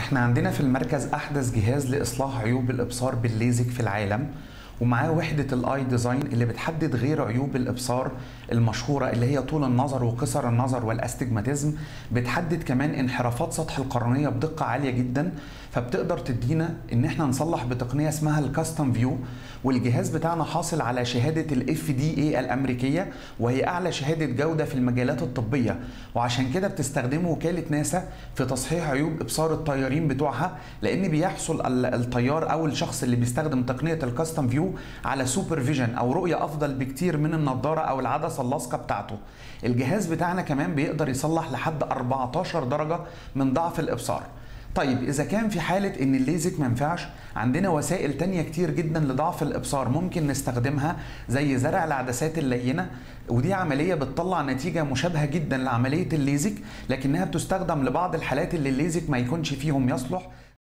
احنا عندنا في المركز احدث جهاز لاصلاح عيوب الابصار بالليزك في العالم ومعاه وحدة الاي ديزاين اللي بتحدد غير عيوب الابصار المشهورة اللي هي طول النظر وقصر النظر والاستجماتيزم بتحدد كمان انحرافات سطح القرنية بدقة عالية جدا فبتقدر تدينا ان احنا نصلح بتقنية اسمها الكاستم فيو والجهاز بتاعنا حاصل على شهادة الاف دي اي الامريكية وهي اعلى شهادة جودة في المجالات الطبية وعشان كده بتستخدمه وكالة ناسا في تصحيح عيوب ابصار الطيارين بتوعها لان بيحصل الطيار او الشخص اللي بيستخدم تقنية الكاستم فيو على سوبر فيجن او رؤيه افضل بكتير من النضاره او العدسه اللاصقه بتاعته الجهاز بتاعنا كمان بيقدر يصلح لحد 14 درجه من ضعف الابصار طيب اذا كان في حاله ان الليزك ما ينفعش عندنا وسائل تانية كتير جدا لضعف الابصار ممكن نستخدمها زي زرع العدسات اللينه ودي عمليه بتطلع نتيجه مشابهه جدا لعمليه الليزك لكنها بتستخدم لبعض الحالات اللي الليزك ما يكونش فيهم يصلح